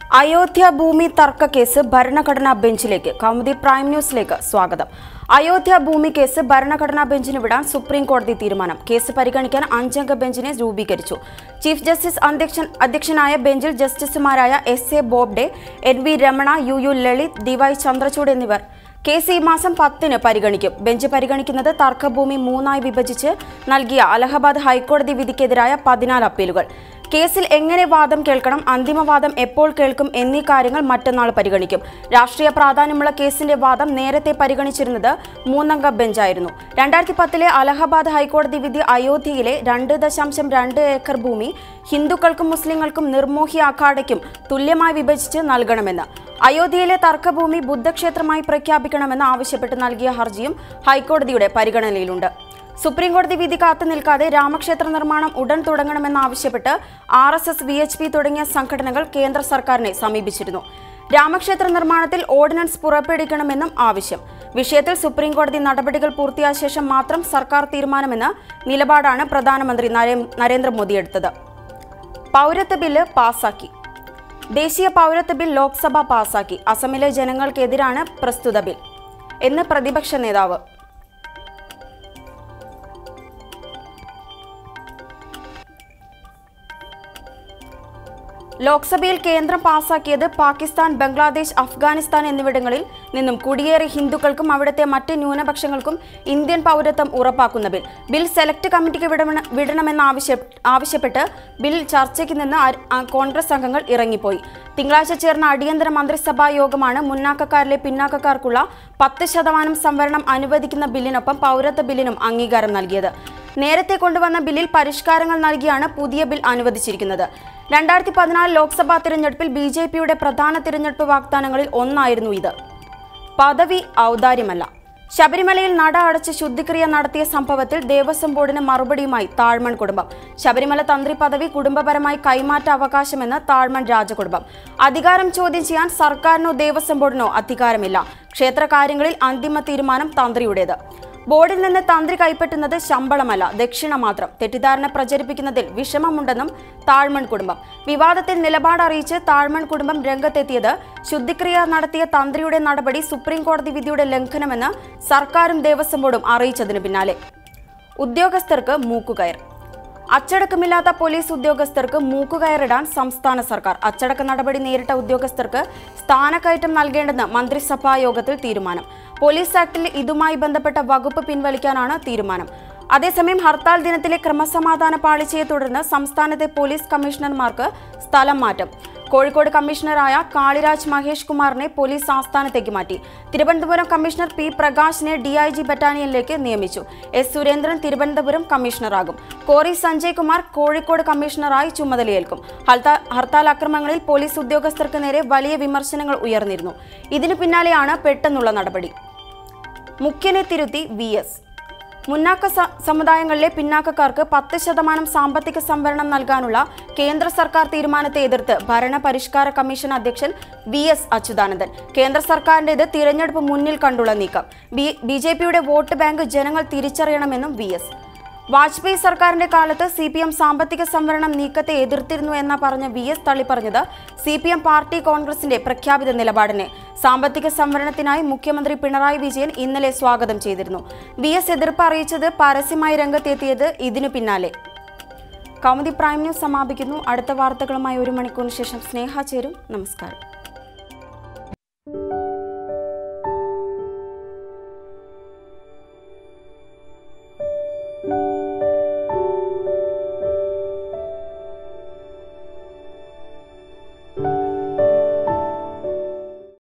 അയോധ്യ ഭൂമി തർക്ക കേസ് ഭരണഘടനാ ബെഞ്ചിലേക്ക് കൗമുദി പ്രൈം ന്യൂസിലേക്ക് സ്വാഗതം അയോധ്യ ഭൂമി കേസ് ഭരണഘടനാ ബെഞ്ചിന് വിടാൻ സുപ്രീം കോടതി തീരുമാനം കേസ് പരിഗണിക്കാൻ അഞ്ചംഗ ബെഞ്ചിനെ രൂപീകരിച്ചു ചീഫ് ജസ്റ്റിസ് അധ്യക്ഷൻ അധ്യക്ഷനായ ബെഞ്ചിൽ ജസ്റ്റിസുമാരായ S A Bobde N V Ramana U U Lalit D Y Chandrachud എന്നിവർ കേസ് ഈ മാസം പത്തിന് പരിഗണിക്കും ബെഞ്ച് പരിഗണിക്കുന്നത് തർക്കഭൂമി മൂന്നായി വിഭജിച്ച് നൽകിയ അലഹബാദ് ഹൈക്കോടതി വിധിക്കെതിരായ പതിനാല് അപ്പീലുകൾ കേസിൽ എങ്ങനെ വാദം കേൾക്കണം അന്തിമവാദം എപ്പോൾ കേൾക്കും എന്നീ കാര്യങ്ങൾ മറ്റന്നാൾ പരിഗണിക്കും രാഷ്ട്രീയ പ്രാധാന്യമുള്ള കേസിന്റെ വാദം നേരത്തെ പരിഗണിച്ചിരുന്നത് മൂന്നംഗ ബെഞ്ചായിരുന്നു രണ്ടായിരത്തി പത്തിലെ അലഹബാദ് ഹൈക്കോടതി വിധി അയോധ്യയിലെ രണ്ട് ദശാംശം രണ്ട് ഏക്കർ ഭൂമി ഹിന്ദുക്കൾക്കും മുസ്ലിങ്ങൾക്കും നിർമോഹി അഖാഡയ്ക്കും തുല്യമായി വിഭജിച്ച് നൽകണമെന്ന് അയോധ്യയിലെ തർക്കഭൂമി ബുദ്ധക്ഷേത്രമായി പ്രഖ്യാപിക്കണമെന്ന് ആവശ്യപ്പെട്ട് നൽകിയ ഹർജിയും ഹൈക്കോടതിയുടെ പരിഗണനയിലുണ്ട് സുപ്രീം കോടതി വിധി കാത്തു നിൽക്കാതെ രാമക്ഷേത്ര നിർമ്മാണം ഉടൻ തുടങ്ങണമെന്നാവശ്യപ്പെട്ട് R S S V H P തുടങ്ങിയ സംഘടനകൾ കേന്ദ്ര സർക്കാരിനെ സമീപിച്ചിരുന്നു രാമക്ഷേത്ര നിർമ്മാണത്തിൽ ഓർഡിനൻസ് പുറപ്പെടുവിക്കണമെന്നും ആവശ്യം വിഷയത്തിൽ സുപ്രീം കോടതി നടപടികൾ പൂർത്തിയായ ശേഷം മാത്രം സർക്കാർ തീരുമാനമെന്ന നിലപാടാണ് പ്രധാനമന്ത്രി നരേ- നരേന്ദ്രമോദി എടുത്തത് പൗരത്വ ബില്ല് പാസാക്കി ദേശീയ പൗരത്വ ബിൽ ലോക്സഭ പാസാക്കി അസമിലെ ജനങ്ങൾക്കെതിരാണ് പ്രസ്തുത ബിൽ എന്ന് പ്രതിപക്ഷ നേതാവ് ലോക്സഭയിൽ കേന്ദ്രം പാസാക്കിയത് പാകിസ്ഥാൻ ബംഗ്ലാദേശ് അഫ്ഗാനിസ്ഥാൻ എന്നിവിടങ്ങളിൽ നിന്നും കുടിയേറിയ ഹിന്ദുക്കൾക്കും അവിടുത്തെ മറ്റ് ന്യൂനപക്ഷങ്ങൾക്കും ഇന്ത്യൻ പൗരത്വം ഉറപ്പാക്കുന്ന ബിൽ ബിൽ സെലക്ട് കമ്മിറ്റിക്ക് വിടമണ വിടണമെന്ന് ആവശ്യ ആവശ്യപ്പെട്ട് ബിൽ ചർച്ചയ്ക്ക് നിന്ന് ആ- ആ കോൺഗ്രസ് അംഗങ്ങൾ ഇറങ്ങിപ്പോയി തിങ്കളാഴ്ച ചേർന്ന അടിയന്തര മന്ത്രിസഭാ യോഗമാണ് മുന്നാക്കക്കാരിലെ പിന്നാക്കക്കാർക്കുള്ള പത്ത് ശതമാനം സംവരണം അനുവദിക്കുന്ന ബില്ലിനൊപ്പം പൗരത്വ ബില്ലിനും അംഗീകാരം നൽകിയത് നേരത്തെ കൊണ്ടുവന്ന ബില്ലിൽ പരിഷ്കാരങ്ങൾ നൽകിയാണ് പുതിയ ബിൽ അനുവദിച്ചിരിക്കുന്നത് രണ്ടായിരത്തി പതിനാല് ലോക്സഭാ തിരഞ്ഞെടുപ്പിൽ ബി ജെ പിയുടെ പ്രധാന തിരഞ്ഞെടുപ്പ് വാഗ്ദാനങ്ങളിൽ ഒന്നായിരുന്നു ഇത് പദവി ഔദാര്യമല്ല ശബരിമലയിൽ നട അടച്ച് ശുദ്ധിക്രിയ നടത്തിയ സംഭവത്തിൽ ദേവസ്വം ബോർഡിന് മറുപടിയുമായി താഴ്മൺ കുടുംബം ശബരിമല തന്ത്രി പദവി കുടുംബപരമായി കൈമാറ്റ അവകാശമെന്ന് താഴ്മൺ രാജകുടുംബം അധികാരം ചോദ്യം ചെയ്യാൻ സർക്കാരിനോ ദേവസ്വം ബോർഡിനോ അധികാരമില്ല ക്ഷേത്രകാര്യങ്ങളിൽ അന്തിമ തീരുമാനം തന്ത്രിയുടേത് ബോർഡിൽ നിന്ന് തന്ത്രി കൈപ്പറ്റുന്നത് ശമ്പളമല്ല ദക്ഷിണ മാത്രം തെറ്റിദ്ധാരണ പ്രചരിപ്പിക്കുന്നതിൽ വിഷമമുണ്ടെന്നും താഴ്മൺ കുടുംബം വിവാദത്തിൽ നിലപാട് അറിയിച്ച് താഴ്മൺ കുടുംബം രംഗത്തെത്തിയത് ശുദ്ധിക്രിയ നടത്തിയ തന്ത്രിയുടെ നടപടി സുപ്രീം കോടതി വിധിയുടെ ലംഘനമെന്ന് സർക്കാരും ദേവസ്വം ബോർഡും അറിയിച്ചതിന് പിന്നാലെ ഉദ്യോഗസ്ഥർക്ക് മൂക്കുകയർ അച്ചടക്കമില്ലാത്ത പോലീസ് ഉദ്യോഗസ്ഥർക്ക് മൂക്കുകയറിടാൻ സംസ്ഥാന സർക്കാർ അച്ചടക്ക നടപടി നേരിട്ട ഉദ്യോഗസ്ഥർക്ക് സ്ഥാനക്കയറ്റം നൽകേണ്ടെന്ന് മന്ത്രിസഭാ യോഗത്തിൽ തീരുമാനം പോലീസ് ആക്ടിൽ ഇതുമായി ബന്ധപ്പെട്ട വകുപ്പ് പിൻവലിക്കാനാണ് തീരുമാനം അതേസമയം ഹർത്താൽ ദിനത്തിലെ ക്രമസമാധാന പാളിച്ചയെ തുടർന്ന് സംസ്ഥാനത്തെ പോലീസ് കമ്മീഷണർമാർക്ക് സ്ഥലം മാറ്റം കോഴിക്കോട് കമ്മീഷണറായ കാളിരാജ് മഹേഷ് കുമാറിനെ പോലീസ് ആസ്ഥാനത്തേക്ക് മാറ്റി തിരുവനന്തപുരം കമ്മീഷണർ പി പ്രകാശിനെ ഡി ഐ ജി ബറ്റാലിയനിലേക്ക് നിയമിച്ചു എസ് സുരേന്ദ്രൻ തിരുവനന്തപുരം കമ്മീഷണറാകും കോറി സഞ്ജയ് കുമാർ കോഴിക്കോട് കമ്മീഷണറായി ചുമതലയേൽക്കും ഹർത്താ- ഹർത്താൽ അക്രമങ്ങളിൽ പോലീസ് ഉദ്യോഗസ്ഥർക്ക് നേരെ വലിയ വിമർശനങ്ങൾ ഉയർന്നിരുന്നു ഇതിനു പിന്നാലെയാണ് പെട്ടെന്നുള്ള നടപടി മുഖ്യനെ തിരുത്തി വി എസ് മുന്നാക്ക സ- സമുദായങ്ങളിലെ പിന്നാക്കക്കാർക്ക് പത്ത് ശതമാനം സാമ്പത്തിക സംവരണം നൽകാനുള്ള കേന്ദ്ര സർക്കാർ തീരുമാനത്തെ എതിർത്ത് ഭരണ പരിഷ്കാര കമ്മീഷൻ അധ്യക്ഷൻ വി എസ് അച്യുതാനന്ദൻ കേന്ദ്ര സർക്കാരിന്റേത് തിരഞ്ഞെടുപ്പ് മുന്നിൽ കണ്ടുള്ള നീക്കം ബി ബി ജെ പിയുടെ വോട്ട് ബാങ്ക് ജനങ്ങൾ തിരിച്ചറിയണമെന്നും വി എസ് വാജ്പേയി സർക്കാരിന്റെ കാലത്ത് സി പി എം സാമ്പത്തിക സംവരണം നീക്കത്തെ എതിർത്തിരുന്നു എന്ന പറഞ്ഞ വി എസ് തള്ളിപ്പറഞ്ഞത് സി പി എം പാർട്ടി കോൺഗ്രസിന്റെ പ്രഖ്യാപിത നിലപാടിനെ സാമ്പത്തിക സംവരണത്തിനായി മുഖ്യമന്ത്രി പിണറായി വിജയൻ ഇന്നലെ സ്വാഗതം ചെയ്തിരുന്നു വി എസ് എതിർപ്പ് അറിയിച്ചത് പരസ്യമായി രംഗത്തെത്തിയത് ഇതിനു പിന്നാലെ കൗമുദി പ്രൈം ന്യൂസ് സമാപിക്കുന്നു അടുത്ത വാർത്തകളുമായി ഒരു മണിക്കൂറിന് ശേഷം സ്നേഹ ചേരും നമസ്കാരം